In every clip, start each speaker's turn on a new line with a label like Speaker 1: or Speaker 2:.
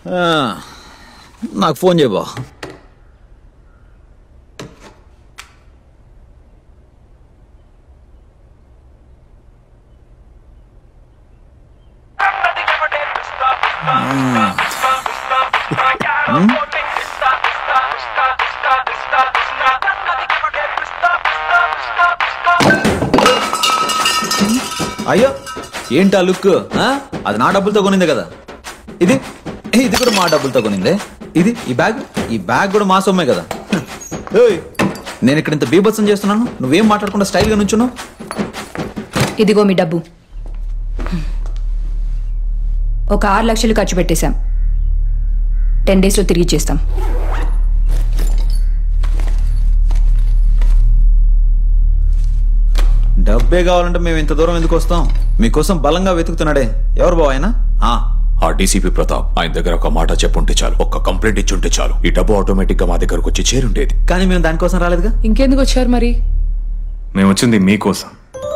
Speaker 1: ఆ, నాకు ఫోన్ చేయ బావ అయ్యో ఏంటా లుక్ ఆ? అది నా డబ్బులతో కొనిందే కదా ఇది ఇది కూడా మా డబ్బులతో కొనిందే ఇది ఈ బ్యాగ్ ఈ బ్యాగ్ కూడా మా సొమ్మే కదా ఏయ్, నేను ఇక్కడ ఇంత బీభత్సం చేస్తున్నాను నువ్వేం మాట్లాడకుండా స్టైల్గా నుంచున్నావు
Speaker 2: ఇదిగో మీ డబ్బు ఒక ఆరు లక్షలు ఖర్చు పెట్టేశాం టెన్ డేస్లో తిరిగి ఇచ్చేస్తాం
Speaker 1: డబ్బే కావాలంటే మేము ఇంత దూరం ఎందుకు వస్తాం మీకోసం బలంగా వెతుకుతున్నాడే ఎవరు బావ ఆయన ఆ,
Speaker 3: ఆ డీసీపీ ప్రతాప్ ఆయన దగ్గర ఒక మాట చెప్పుంటే చాలు ఒక్క కంప్లైంట్ ఇచ్చుంటే చాలు ఈ డబ్బు ఆటోమేటిక్ గా మా దగ్గరకు వచ్చి చేరుండేది
Speaker 1: కానీ మేము దానికోసం రాలేదుగా
Speaker 4: ఇంకెందుకు వచ్చారు మరి
Speaker 3: మేము వచ్చింది మీకోసం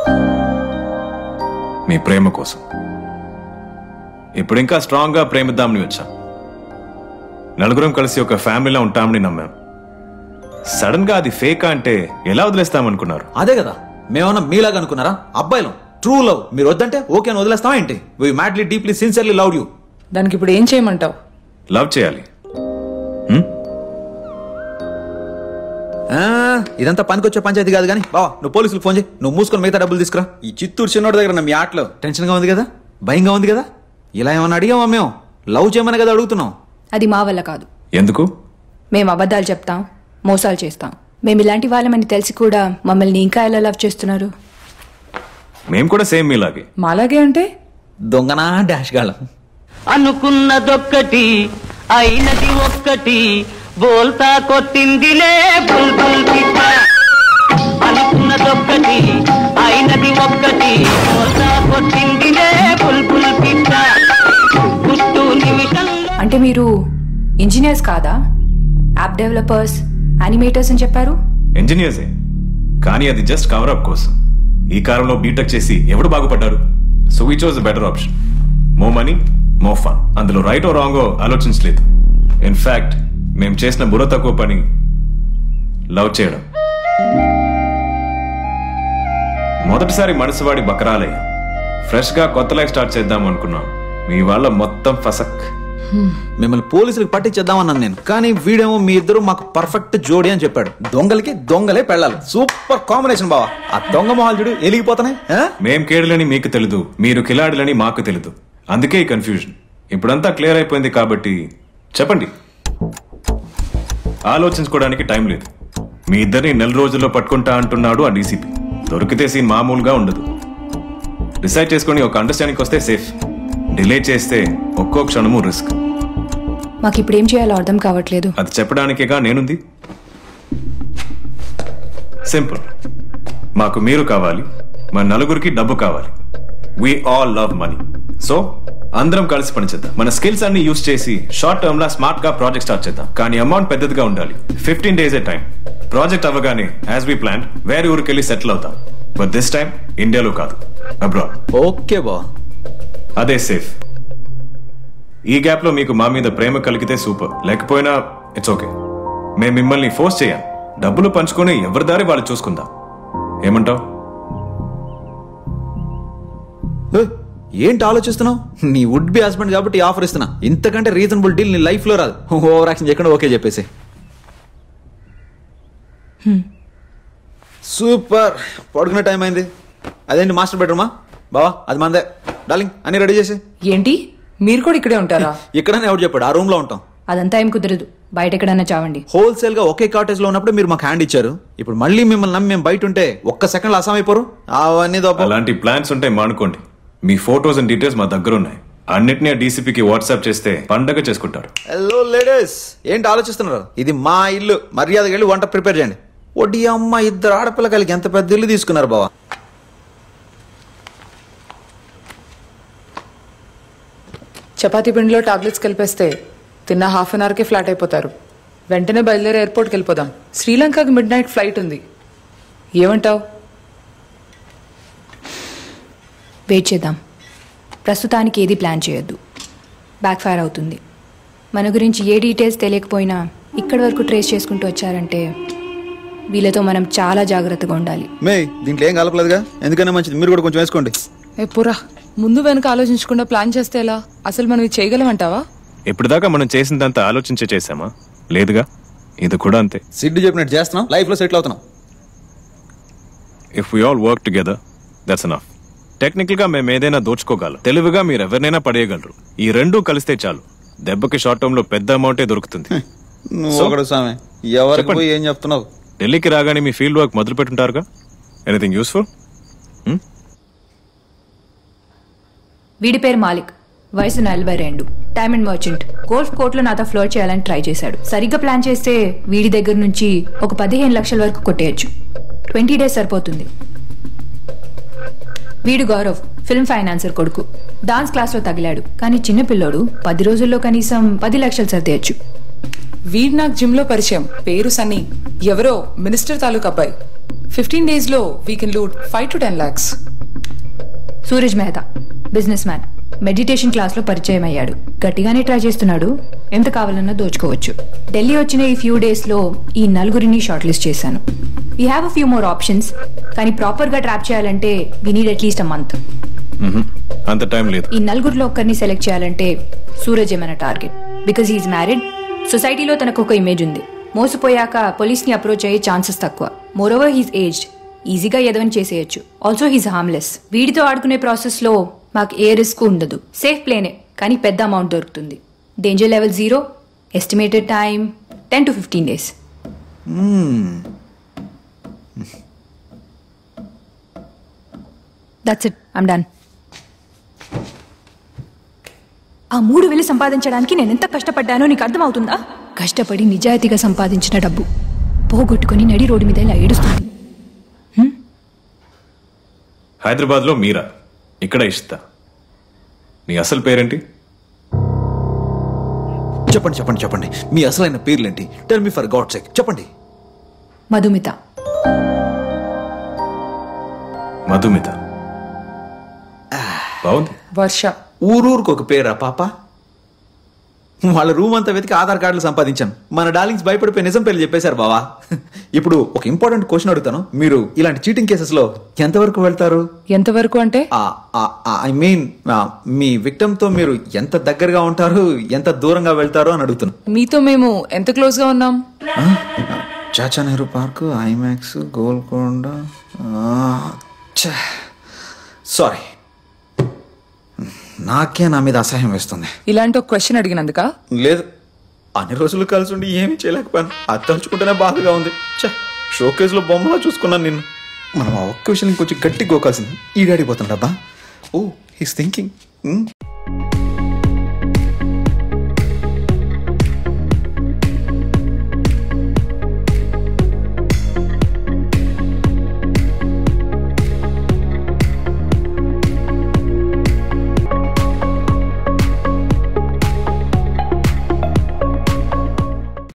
Speaker 3: మీ ప్రేమ కోసం ఇప్పుడు ఇంకా స్ట్రాంగ్ గా ప్రేమిద్దామని వచ్చాం నలుగురం కలిసి ఒక ఫ్యామిలీలో ఉంటామని నమ్మాం సడన్ గా అది ఫేక్ అంటే ఎలా వదిలేస్తామనుకున్నారు
Speaker 1: అదే కదా మేమన్నా మీలాగా అనుకున్నారా అబ్బాయిలం ట్రూ లవ్ మీరు వద్దంటే ఓకే అని వదిలేస్తావా ఏంటి we madly deeply sincerely love you
Speaker 4: దానికి ఇప్పుడు ఏం చేయమంటావు
Speaker 3: లవ్ చేయాలి
Speaker 1: ఆ, ఇదంతా పనికొచ్చే పంచాయతీ కాదు కానీ బావా నువ్వు పోలీసులకు ఫోన్ చేయి నువ్వు మూసుకొని మిగతా డబ్బులు తీసుకురా ఈ చిత్తూరు చిన్నోడి దగ్గర ఉన్న మీ ఆటలో టెన్షన్గా ఉంది కదా భయంగా ఉంది కదా ఇలా ఏమన్నా అడిగామా మేము లవ్ చేయమని కదా అడుగుతున్నాం
Speaker 2: అది మా వల్ల కాదు
Speaker 3: ఎందుకు
Speaker 2: మేము అబద్ధాలు చెప్తాం మోసాలు చేస్తాం మేము ఇలాంటి వాళ్ళమని తెలిసి కూడా మమ్మల్ని ఇంకా ఎలా లవ్ చేస్తున్నారు
Speaker 3: మేము కూడా సేమ్ మీలాగే
Speaker 4: మాలాగే అంటే
Speaker 1: దొంగనా డాష్ గాళ్ళం
Speaker 5: అనుకున్నదొక్కటి అయినది ఒక్కటి బోల్తా కొట్టిందిలే బుల్బుల్ పిట్ట అనుకున్నదొక్కటి అయినది ఒక్కటి బోల్తా కొట్టిందిలే బుల్బుల్ పిట్ట గుట్టు నిమిషంలో
Speaker 2: అంటే మీరు ఇంజనీర్స్ కాదా యాప్ డెవలపర్స్ యానిమేటర్స్ అని చెప్పారు
Speaker 3: ఇంజనీర్సే కానీ అది జస్ట్ కవర్ అప్ కోసం ఈ కాలంలో బీటెక్ చేసి ఎవడు బాగుపడ్డారు so we chose better option more money more fun అందులో రైట్ ఓ రాంగో ఆలోచించలేదు ఇన్ఫాక్ట్ మేము చేసిన బుర్ర తక్కువ పని లవ్ చేయడం మొదటిసారి మనసువాడి బకరాలయ్య ఫ్రెష్ గా కొత్త లైఫ్ స్టార్ట్ చేద్దాం అనుకున్నాం మీ వాళ్ళ మొత్తం ఫసక్
Speaker 1: మిమ్మల్ని పోలీసులకు పట్టించేద్దామన్నాను నేను కానీ వీడేమో మీ ఇద్దరు మాకు పర్ఫెక్ట్ జోడి అని చెప్పాడు దొంగలకి దొంగలే పెళ్ళాలి సూపర్ కాంబినేషన్ బావా ఆ దొంగ మొహాలు చూడు ఎలిగిపోతున్నాయి ఆ?
Speaker 3: మేం కేడులని మీకు తెలీదు మీరు కిలాడులని మాకు తెలీదు అందుకే ఈ కన్ఫ్యూజన్ ఇప్పుడంతా క్లియర్ అయిపోయింది కాబట్టి చెప్పండి ఆలోచించుకోవడానికి టైం లేదు మీ ఇద్దరిని నెల రోజుల్లో పట్టుకుంటా అంటున్నాడు ఆ డీసీపీ దొరికితే సీన్ మామూలుగా ఉండదు డిసైడ్ చేసుకొని ఒక అండర్స్టాండింగ్ వస్తే సేఫ్ డిలే చేస్తే ఒక్కో క్షణము రిస్క్
Speaker 2: మాకు ఇప్పుడు ఏం చేయాలో అర్థం కావట్లేదు
Speaker 3: అది చెప్పడానికేగా నేనుంది సింపుల్ మాకు మీరు కావాలి మా నలుగురికి డబ్బు కావాలి we all love money so అందరం కలిసి పనిచేద్దాం మన స్కిల్స్ అన్ని యూస్ చేసి షార్ట్ టర్మ్ లా స్మార్ట్ గా ప్రాజెక్ట్ స్టార్ట్ చేద్దాం కానీ అమౌంట్ పెద్దదిగా ఉండాలి fifteen days a time project అవ్వగానే యాజ్ వి ప్లాన్ వేరే ఊరికి వెళ్ళి సెటిల్ అవుతాం బట్ దిస్ టైం ఇండియాలో కాదు అబ్రాడ్
Speaker 1: ఓకే బావా
Speaker 3: అదే సేఫ్ ఈ గ్యాప్ లో మీకు మా మీద ప్రేమ కలిగితే సూపర్ లేకపోయినా ఇట్స్ ఓకే మేము మిమ్మల్ని ఫోర్స్ చేయం డబ్బులు పంచుకొని ఎవరి దారి వాళ్ళు చూసుకుందాం ఏమంటావ్
Speaker 1: ఏ, ఏంటి ఆలోచిస్తున్నావు నీ వుడ్ బి హస్బెండ్ కాబట్టి ఆఫర్ ఇస్తున్నా ఇంతకంటే రీజనబుల్ డీల్ నీ లైఫ్ లో రాదు ఓవర్ యాక్షన్ చేయకుండా ఓకే చెప్పేసి సూపర్ పడుకునే టైం అయింది అదేంటి మాస్టర్ బెడ్రూమా బావా అది మందే డార్లింగ్ అన్ని రెడీ చేసి
Speaker 4: ఏంటి మీరు కూడా ఇక్కడే ఉంటారా
Speaker 1: ఇక్కడనే ఎవరు చెప్పాడు ఆ రూమ్ లో ఉంటాం
Speaker 2: అదంతా ఏం కుదరదు బయట ఎక్కడన్నా చావండి
Speaker 1: హోల్సేల్ గా ఒకే కాటేజ్ లో ఉన్నప్పుడు మీరు మాకు హ్యాండ్ ఇచ్చారు ఇప్పుడు మళ్ళీ మిమ్మల్ని నమ్మి మేము బయట ఉంటే ఒక్క సెకండ్ లో అసాం అయిపోరు అవన్నీ దొప్ప
Speaker 3: అలాంటి ప్లాన్స్ ఉంటే మానుకోండి మీ ఫోటోస్ అండ్ డీటెయిల్స్ మా దగ్గర ఉన్నాయి అన్నిటినీ ఆ డీసీపీకి వాట్సాప్ చేస్తే పండగ చేసుకుంటారు
Speaker 1: హలో లేడీస్ ఏంటి ఆలోచిస్తున్నారు ఇది మా ఇల్లు మర్యాదగా వెళ్ళి వంట ప్రిపేర్ చేయండి వడ్డీ అమ్మ ఇద్దరు ఆడపిల్ల కలిగి ఎంత పెద్ద ఇల్లు తీసుకున్నారు బావా
Speaker 4: చపాతీ పిండిలో టాబ్లెట్స్ కలిపేస్తే తిన్న హాఫ్ అన్ అవర్కే ఫ్లాట్ అయిపోతారు వెంటనే బయలుదేరి ఎయిర్పోర్ట్కి వెళ్ళిపోదాం శ్రీలంకకి మిడ్ నైట్ ఫ్లైట్ ఉంది ఏమంటావు
Speaker 2: వెయిట్ చేద్దాం ప్రస్తుతానికి ఏది ప్లాన్ చేయొద్దు బ్యాక్ ఫైర్ అవుతుంది మన గురించి ఏ డీటెయిల్స్ తెలియకపోయినా ఇక్కడి వరకు ట్రేస్ చేసుకుంటూ వచ్చారంటే వీళ్ళతో మనం చాలా జాగ్రత్తగా ఉండాలి
Speaker 1: మే దీంట్లో ఏం కలపలేదుగా ఎందుకన్నా మంచిది మీరు కూడా కొంచెం వేసుకోండి
Speaker 4: ఏ పురా ముందు వెనక ఆలోచించకుండా ప్లాన్ చేస్తే ఎలా అసలు మనం ఇది చేయగలమంటావా
Speaker 3: ఇప్పటిదాకా మనం చేసిందంతా ఆలోచించే చేసామా లేదుగా ఇది కూడా అంతే
Speaker 1: సిడ్డు చెప్పినట్టు చేస్తున్నాం లైఫ్ లో సెటిల్ అవుతున్నాం
Speaker 3: if we all work together that's enough technical గా మేము ఏదైనా దోచుకోగలం తెలివిగా మీరు ఎవరినైనా పడేయగలరు ఈ రెండూ కలిస్తే చాలు దెబ్బకి షార్ట్ టర్మ్ లో పెద్ద అమౌంటే దొరుకుతుంది
Speaker 1: నువ్వు
Speaker 3: So?
Speaker 1: ఒకడు సామె ఎవరికి
Speaker 3: చెప్పండి.
Speaker 1: పోయి ఏం చెప్తున్నావు
Speaker 3: ఢిల్లీకి రాగానే మీ ఫీల్డ్ వర్క్ మొదలు పెట్టుంటారుగా ఎనీథింగ్ యూస్ఫుల్
Speaker 2: వీడి పేరు మాలిక్ వయసు నలభై రెండు డైమండ్ మర్చెంట్ గోల్ఫ్ కోర్టులో నాతో ఫ్లోర్ చేయాలని ట్రై చేశాడు సరిగ్గా ప్లాన్ చేస్తే వీడి దగ్గర నుంచి ఒక పదిహేను లక్షల వరకు కొట్టేయచ్చు ట్వంటీ డేస్ సరిపోతుంది వీడు గౌరవ్ ఫిల్మ్ ఫైనాన్సర్ కొడుకు డాన్స్ క్లాస్లో తగిలాడు కానీ చిన్న పిల్లోడు పది రోజుల్లో కనీసం పది లక్షలు సర్దేయచ్చు
Speaker 4: వీడ్ నాకు జిమ్ లో పరిచయం పేరు సన్నీ ఎవరో మినిస్టర్ తాలూకు అబ్బాయి ఫిఫ్టీన్ డేస్ లో we can loot five to ten lakhs
Speaker 2: Suraj Mehta businessman meditation క్లాస్లో పరిచయం అయ్యాడు గట్టిగానే ట్రై చేస్తున్నాడు ఎంత కావాలన్నా దోచుకోవచ్చు ఢిల్లీ వచ్చిన ఈ ఫ్యూ డేస్లో ఈ నలుగురిని షార్ట్ లిస్ట్ చేశాను we have a few more options కానీ ప్రాపర్గా ట్రాప్ చేయాలంటే we need at least a month
Speaker 3: అంత టైం లేదు
Speaker 2: ఈ నలుగురిలో ఒక్కరిని సెలెక్ట్ చేయాలంటే సూరజ్ ఏమైనా టార్గెట్ బికాజ్ ఈజ్ మ్యారీడ్ సొసైటీలో తనకు ఒక ఇమేజ్ ఉంది మోసపోయాక పోలీస్ని అప్రోచ్ అయ్యే ఛాన్సెస్ తక్కువ మోరోవర్ హీస్ ఏజ్డ్ ఈజీగా ఎదవని చేసేయచ్చు ఆల్సో హీస్ హార్మ్లెస్ వీడితో ఆడుకునే ప్రాసెస్లో మాకు ఏ రిస్క్ ఉండదు సేఫ్ ప్లేనే కానీ పెద్ద అమౌంట్ దొరుకుతుంది danger level zero estimated time ten to fifteen days that's it I'm done ఆ మూడు వేలు సంపాదించడానికి నేను ఎంత కష్టపడ్డానో నీకు అర్థమవుతుందా కష్టపడి నిజాయితీగా సంపాదించిన డబ్బు పోగొట్టుకుని నడి రోడ్డు మీద ఇలా ఏడుస్తాను
Speaker 3: హైదరాబాద్ లో మీరా ఇక్కడ ఇష్తా నీ అసలు పేరేంటి
Speaker 1: చెప్పండి చెప్పండి చెప్పండి మీ అసలైన పేర్లేంటి tell me for god sake చెప్పండి
Speaker 2: మధుమిత
Speaker 3: మధుమిత బాగుంది
Speaker 4: వర్ష
Speaker 1: ఊరూరుకు ఒక పేరా పాప వాళ్ళ రూమ్ అంతా వెతికి ఆధార్ కార్డులు సంపాదించాను మన డార్లింగ్స్ భయపడిపోయి నిజం పేర్లు చెప్పేశారు బావా ఇప్పుడు ఒక ఇంపార్టెంట్ క్వశ్చన్ అడుగుతాను మీరు ఇలాంటి చీటింగ్ కేసెస్ లో ఎంతవరకు వెళ్తారు
Speaker 4: ఎంతవరకు అంటే
Speaker 1: ఐ మీన్ మీ విక్టమ్ తో మీరు ఎంత దగ్గరగా ఉంటారు ఎంత దూరంగా వెళ్తారు అని అడుగుతున్నాను
Speaker 4: మీతో మేము ఎంత క్లోజ్ గా ఉన్నాం
Speaker 1: Chacha Nehru park IMAX Golconda sorry నాకే నా మీద అసహ్యం వేస్తుంది
Speaker 4: ఇలాంటి ఒక క్వశ్చన్ అడిగినందుక
Speaker 1: లేదు అన్ని రోజులు కలిసి ఉండి ఏమీ చేయలేకపోయాను అది తలుచుకుంటేనే బాధగా ఉంది షోకేజ్ లో బొమ్మలా చూసుకున్నాను నిన్ను మనం ఆ ఒక్క విషయం కొంచెం గట్టి గోకాల్సింది ఈడాడిపోతున్నాడబ్బా ఓ హీస్ థింకింగ్